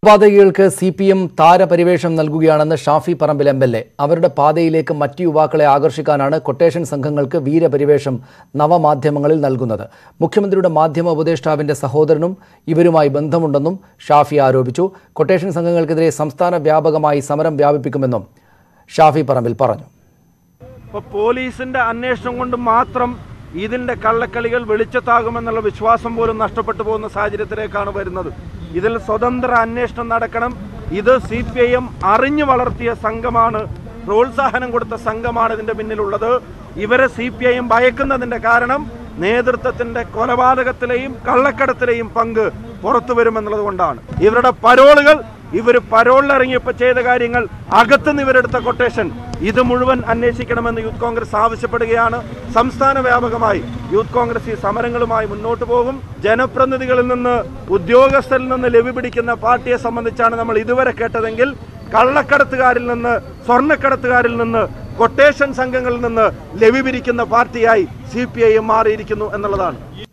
കൊലപാതകികൾക്ക് C P M താരപരിവേഷം നൽകുകയാണെന്ന് Shafi Parambil M L A അവരുടെ പാതയിലേക്ക് മറ്റു യുവാക്കളെ ആകർഷിക്കാനാണ് കൊട്ടേഷൻ സംഘങ്ങൾക്ക് വീരപരിവേഷം നവമാധ്യമങ്ങളിൽ നൽകുന്നത് മുഖ്യമന്ത്രിയുടെ മാധ്യമ ഉപദേഷ്ടാവിന്റെ സഹോദരനും ഇവരുമായി ബന്ധമുണ്ടെന്നും ഷാഫി ആരോപിച്ചു കൊട്ടേഷൻ സംഘങ്ങൾക്കെതിരെ സംസ്ഥാന വ്യാപകമായി സമരം വ്യാപിപ്പിക്കുമെന്നും ഷാഫി പറമ്പിൽ പറഞ്ഞു ഇപ്പൊ പോലീസിന്റെ അന്വേഷണം കൊണ്ട് മാത്രം ഇതിന്റെ കള്ളക്കളികൾ വെളിച്ചത്താകുമെന്നുള്ള വിശ്വാസം പോലും നഷ്ടപ്പെട്ടു പോകുന്ന സാഹചര്യത്തിലേക്കാണ് വരുന്നത് ഇതിൽ സ്വതന്ത്ര അന്വേഷണം നടക്കണം ഇത് സി പി ഐ എം അറിഞ്ഞു വളർത്തിയ സംഘമാണ് പ്രോത്സാഹനം കൊടുത്ത സംഘമാണ് ഇതിന്റെ പിന്നിലുള്ളത് ഇവരെ സി പി ഐ എം ഭയക്കുന്നതിന്റെ കാരണം നേതൃത്വത്തിന്റെ കൊലപാതകത്തിലെയും കള്ളക്കടത്തിലെയും പങ്ക് പുറത്തു വരുമെന്നുള്ളത് കൊണ്ടാണ് ഇവരുടെ പരോളുകൾ ഇവർ പരോളിലിറങ്ങിയപ്പോൾ ചെയ്ത കാര്യങ്ങൾ അകത്തുനിന്ന് ഇവരെടുത്ത കൊട്ടേഷൻ ഇത് മുഴുവൻ അന്വേഷിക്കണമെന്ന് യൂത്ത് കോൺഗ്രസ് ആവശ്യപ്പെടുകയാണ് സംസ്ഥാന വ്യാപകമായി യൂത്ത് കോൺഗ്രസ് ഈ സമരങ്ങളുമായി മുന്നോട്ട് പോകും ജനപ്രതിനിധികളിൽ നിന്ന് ഉദ്യോഗസ്ഥരിൽ നിന്ന് ലവി പിടിക്കുന്ന പാർട്ടിയെ സംബന്ധിച്ചാണ് നമ്മൾ ഇതുവരെ കേട്ടതെങ്കിൽ കള്ളക്കടത്തുകാരിൽ നിന്ന് സ്വർണ്ണക്കടത്തുകാരിൽ നിന്ന് കൊട്ടേഷൻ സംഘങ്ങളിൽ നിന്ന് ലവി പിരിക്കുന്ന പാർട്ടിയായി സി പി ഐ എം മാറിയിരിക്കുന്നു എന്നുള്ളതാണ്